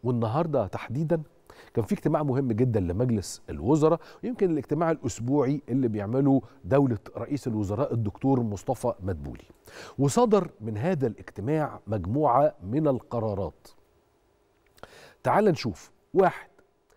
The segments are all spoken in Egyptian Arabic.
والنهارده تحديدا كان في اجتماع مهم جدا لمجلس الوزراء ويمكن الاجتماع الاسبوعي اللي بيعمله دوله رئيس الوزراء الدكتور مصطفى مدبولي وصدر من هذا الاجتماع مجموعه من القرارات تعال نشوف واحد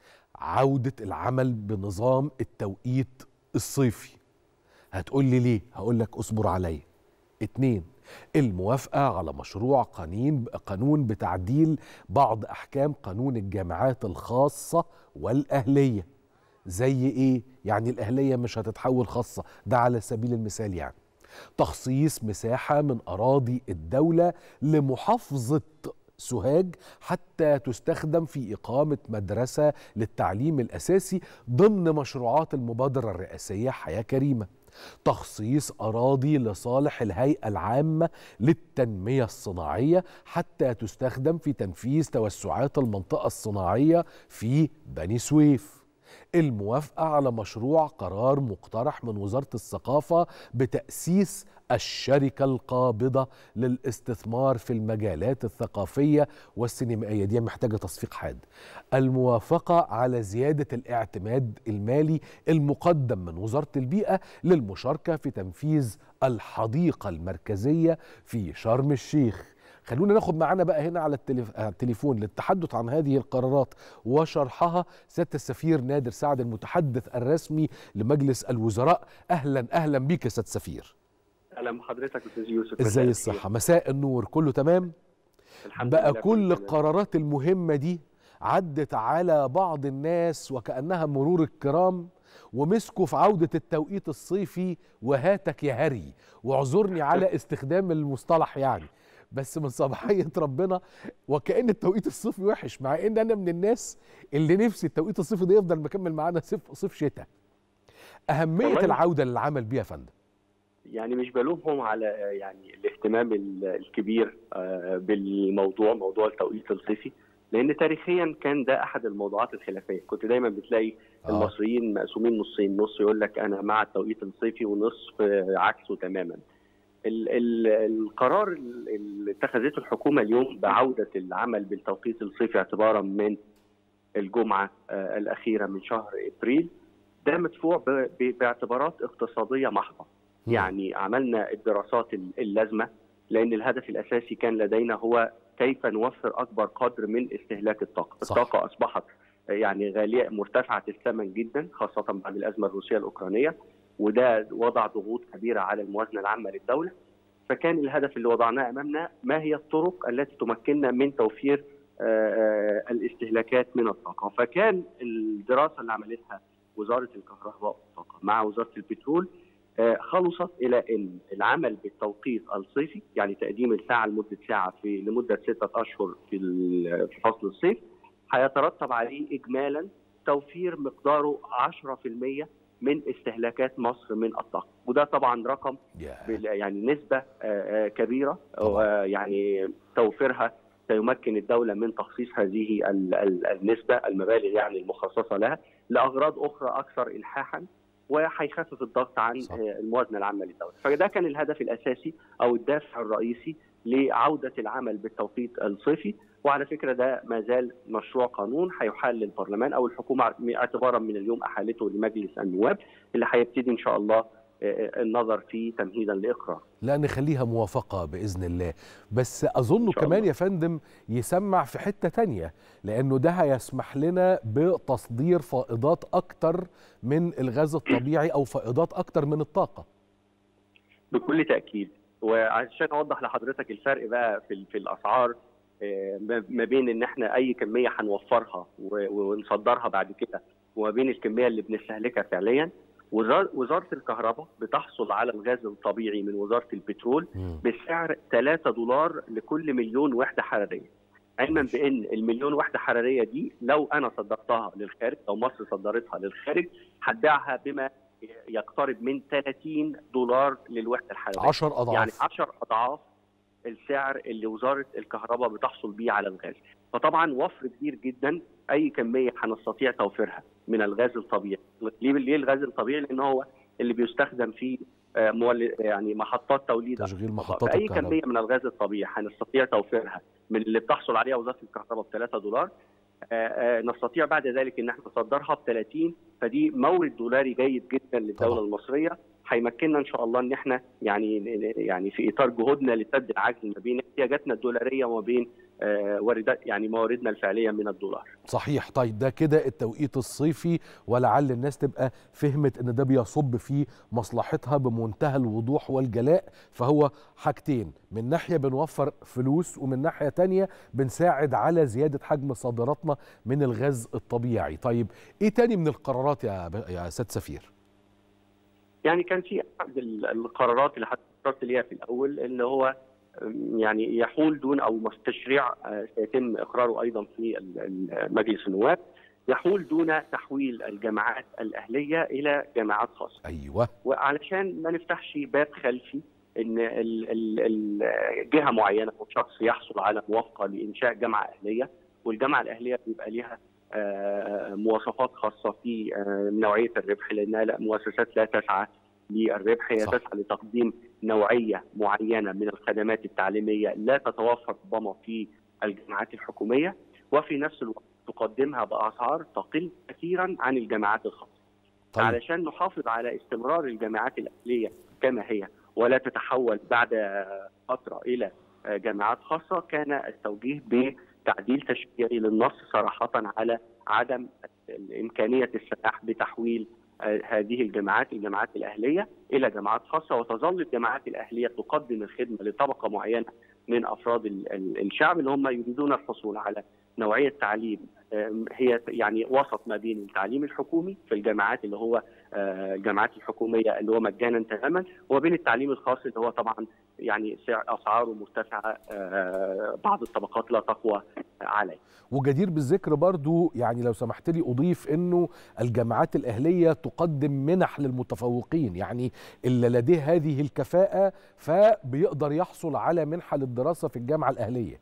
عوده العمل بنظام التوقيت الصيفي هتقول لي ليه هقول لك اصبر عليا اتنين الموافقة على مشروع قانون قانون بتعديل بعض أحكام قانون الجامعات الخاصة والأهلية زي إيه؟ يعني الأهلية مش هتتحول خاصة ده على سبيل المثال يعني تخصيص مساحة من أراضي الدولة لمحافظة سوهاج حتى تستخدم في إقامة مدرسة للتعليم الأساسي ضمن مشروعات المبادرة الرئاسية حياة كريمة تخصيص أراضي لصالح الهيئة العامة للتنمية الصناعية حتى تستخدم في تنفيذ توسعات المنطقة الصناعية في بني سويف الموافقة على مشروع قرار مقترح من وزارة الثقافة بتأسيس الشركة القابضة للاستثمار في المجالات الثقافية والسينمائية دي محتاجة تصفيق حاد الموافقة على زيادة الاعتماد المالي المقدم من وزارة البيئة للمشاركة في تنفيذ الحديقة المركزية في شرم الشيخ خلونا ناخد معانا بقى هنا على التليفون للتحدث عن هذه القرارات وشرحها سياده السفير نادر سعد المتحدث الرسمي لمجلس الوزراء اهلا اهلا بيك يا سياده السفير اهلا بحضرتك استاذ يوسف ازاي الصحه مساء النور كله تمام الحمد بقى لله كل تمام. القرارات المهمه دي عدت على بعض الناس وكانها مرور الكرام ومسكوا في عودة التوقيت الصيفي وهاتك يا هري واعذرني على استخدام المصطلح يعني بس من صباحية ربنا وكأن التوقيت الصيفي وحش مع ان انا من الناس اللي نفسي التوقيت الصيفي ده يفضل مكمل معانا صيف صيف شتاء أهمية والله- العودة للعمل بيها يا فندم يعني مش بلومهم على يعني الاهتمام ال- الكبير آه، بالموضوع موضوع التوقيت الصيفي لان تاريخيا كان ده احد الموضوعات الخلافيه كنت دايما بتلاقي آه. المصريين مقسومين نصين نص يقول لك انا مع التوقيت الصيفي ونصف آه، عكسه تماما ال ال القرار ال- اللي اتخذته الحكومه اليوم بعوده العمل بالتوقيت الصيفي اعتبارا من الجمعه آه، الاخيره من شهر ابريل ده مدفوع ب- ب- باعتبارات اقتصاديه محضه مم. يعني عملنا الدراسات ال- اللازمه لان الهدف الاساسي كان لدينا هو كيف نوفر اكبر قدر من استهلاك الطاقه، صح. الطاقه اصبحت يعني غاليه مرتفعه الثمن جدا خاصه بعد الازمه الروسيه الاوكرانيه وده وضع ضغوط كبيره على الموازنه العامه للدوله فكان الهدف اللي وضعناه امامنا ما هي الطرق التي تمكننا من توفير آه، آه، الاستهلاكات من الطاقه فكان الدراسه اللي عملتها وزاره الكهرباء والطاقه مع وزاره البترول آه، خلصت الى ان العمل بالتوقيت الصيفي يعني تقديم الساعه لمده ساعه في لمده سته اشهر في ال- في فصل الصيف هيترتب عليه اجمالا توفير مقداره 10% من استهلاكات مصر من الطاقه وده طبعا رقم يا بال- يعني نسبة آه، آه، كبيرة طبعاً. يعني توفيرها سيمكن الدولة من تخصيص هذه ال- ال- النسبة المبالغ يعني المخصصة لها لأغراض أخرى أكثر إلحاحا وهيخفف الضغط عن صح. آه، الموازنة العامة للدولة فده كان الهدف الأساسي أو الدافع الرئيسي لعودة العمل بالتوقيت الصيفي وعلى فكرة ده ما زال مشروع قانون هيحال للبرلمان أو الحكومة اعتبارا من اليوم أحالته لمجلس النواب اللي هيبتدي إن شاء الله آه، النظر فيه تمهيدا لاقرار لا نخليها موافقة بإذن الله بس أظن شاء كمان الله. يا فندم يسمع في حتة تانية لأنه ده هيسمح لنا بتصدير فائضات أكتر من الغاز الطبيعي أو فائضات أكتر من الطاقة بكل تاكيد وعشان اوضح لحضرتك الفرق بقى في في الاسعار آه، ما ما بين ان احنا اي كميه هنوفرها و- ونصدرها بعد كده وما بين الكميه اللي بنستهلكها فعليا وزار- وزاره الكهرباء بتحصل على الغاز الطبيعي من وزاره البترول مم. بسعر 3 دولار لكل مليون وحده حراريه علما ماشي. بان المليون وحده حراريه دي لو انا صدرتها للخارج او مصر صدرتها للخارج هتبيعها بما يقترب من 30 دولار للوحده الحراريه عشر أضعاف يعني 10 اضعاف السعر اللي وزاره الكهرباء بتحصل بيه على الغاز فطبعا وفر كبير جدا اي كميه هنستطيع توفيرها من الغاز الطبيعي ليه ليه الغاز الطبيعي لان هو اللي بيستخدم في آه، مولد يعني محطات توليد تشغيل محطات فاي الكهرباء كميه من الغاز الطبيعي هنستطيع توفيرها من اللي بتحصل عليها وزاره الكهرباء ب 3 دولار نستطيع بعد ذلك ان احنا نصدرها ب 30 فدي مورد دولاري جيد جدا للدوله طبعا. المصريه هيمكننا ان شاء الله ان احنا يعني يعني في اطار جهودنا لسد العجز ما بين احتياجاتنا الدولاريه وما بين آه، واردات يعني مواردنا الفعليه من الدولار. صحيح طيب ده كده التوقيت الصيفي ولعل الناس تبقى فهمت ان ده بيصب في مصلحتها بمنتهى الوضوح والجلاء فهو حاجتين من ناحية بنوفر فلوس ومن ناحية تانية بنساعد على زيادة حجم صادراتنا من الغاز الطبيعي طيب ايه تاني من القرارات يا ب- يا سيد سفير يعني كان في احد ال- القرارات اللي حضرتك اشرت ليها في الاول اللي هو أم، يعني يحول دون او تشريع آه، سيتم اقراره ايضا في ال- ال- مجلس النواب يحول دون تحويل الجامعات الاهليه الى جامعات خاصه ايوه وعلشان ما نفتحش باب خلفي ان ال- ال- ال- جهه معينه او شخص يحصل على موافقه لانشاء جامعه اهليه والجامعه الاهليه بيبقى ليها آه، مواصفات خاصه في آه، نوعيه الربح لانها لا مؤسسات لا تسعى للربح هي صح. تسعى لتقديم نوعيه معينه من الخدمات التعليميه لا تتوفر ربما في الجامعات الحكوميه وفي نفس الوقت تقدمها باسعار تقل كثيرا عن الجامعات الخاصه. طيب علشان نحافظ على استمرار الجامعات الأهلية كما هي ولا تتحول بعد فترة إلى جامعات خاصة كان التوجيه بتعديل تشريعي للنص صراحة على عدم إمكانية السماح بتحويل هذه الجامعات الجامعات الأهلية إلى جامعات خاصة وتظل الجامعات الأهلية تقدم الخدمة لطبقة معينة من أفراد ال- ال- الشعب اللي هم يريدون الحصول على نوعية تعليم آم، هي يعني وسط ما بين التعليم الحكومي في الجامعات اللي هو آه، الجامعات الحكوميه اللي هو مجانا تماما وبين التعليم الخاص اللي هو طبعا يعني سعر اسعاره مرتفعه آه، بعض الطبقات لا تقوى عليه. وجدير بالذكر برضو يعني لو سمحت لي اضيف انه الجامعات الاهليه تقدم منح للمتفوقين يعني اللي لديه هذه الكفاءه فبيقدر يحصل على منحه للدراسه في الجامعه الاهليه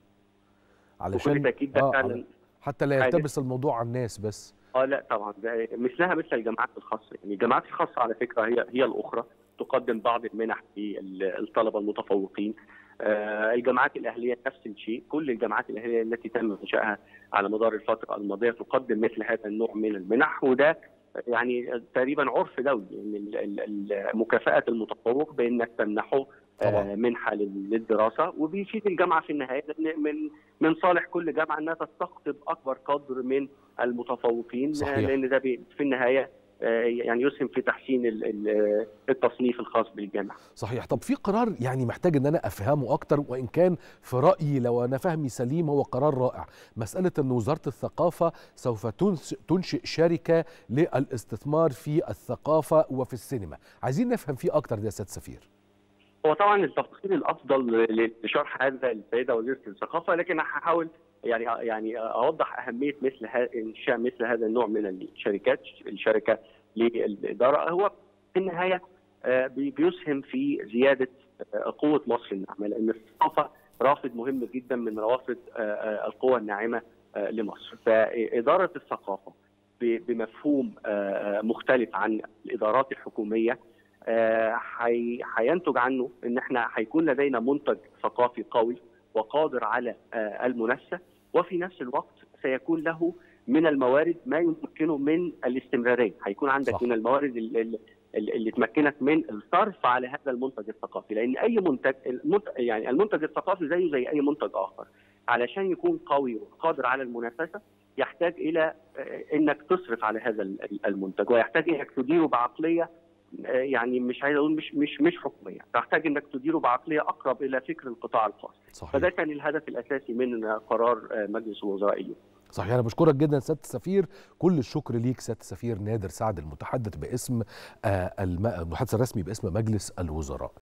بكل تاكيد ده آه، فعلا حتى لا حاجة. يلتبس الموضوع على الناس بس اه لا طبعا ده مثلها مثل الجامعات الخاصه يعني الجامعات الخاصه على فكره هي هي الاخرى تقدم بعض المنح للطلبه المتفوقين آه، الجامعات الاهليه نفس الشيء كل الجامعات الاهليه التي تم انشائها على مدار الفتره الماضيه تقدم مثل هذا النوع من المنح وده يعني تقريبا عرف دولي ان ال- ال- ال- مكافاه المتفوق بانك تمنحه طبعا. آه، منحه لل- للدراسه وبيفيد الجامعه في النهايه لان من من صالح كل جامعه انها تستقطب اكبر قدر من المتفوقين صحيح. آه، لان ده بي- في النهايه آه، يعني يسهم في تحسين ال- ال- التصنيف الخاص بالجامعه. صحيح طب في قرار يعني محتاج ان انا افهمه اكتر وان كان في رايي لو انا فهمي سليم هو قرار رائع مساله ان وزاره الثقافه سوف تنس- تنشئ شركه للاستثمار في الثقافه وفي السينما عايزين نفهم فيه اكتر ده يا سيد سفير هو طبعا التفاصيل الافضل ل- لشرح هذا السيده وزيره الثقافه لكن هحاول يعني يعني اوضح اهميه مثل ه- انشاء مثل هذا النوع من الشركات الشركه للاداره هو في النهايه آه، بي- بيسهم في زياده آه، قوه مصر الناعمه لان الثقافه رافد مهم جدا من روافد آه، آه، القوى الناعمه آه، لمصر فاداره الثقافه ب- بمفهوم آه، آه، مختلف عن الادارات الحكوميه آه، هي- هينتج عنه ان احنا هيكون لدينا منتج ثقافي قوي وقادر على آه، المنافسه وفي نفس الوقت سيكون له من الموارد ما يمكنه من الاستمراريه، هيكون عندك صح. من الموارد ال- ال- ال- اللي تمكنك من الصرف على هذا المنتج الثقافي، لان اي منتج المنتج يعني المنتج الثقافي زيه زي اي منتج اخر، علشان يكون قوي وقادر على المنافسه يحتاج الى آه، انك تصرف على هذا ال- المنتج ويحتاج انك تديره بعقليه يعني مش عايز اقول مش مش مش حكوميه، تحتاج انك تديره بعقليه اقرب الى فكر القطاع الخاص، صحيح فده كان الهدف الاساسي من قرار مجلس الوزراء اليوم. صحيح انا بشكرك جدا سياده السفير كل الشكر ليك سياده السفير نادر سعد المتحدث باسم آه، الم- المتحدث الرسمي باسم مجلس الوزراء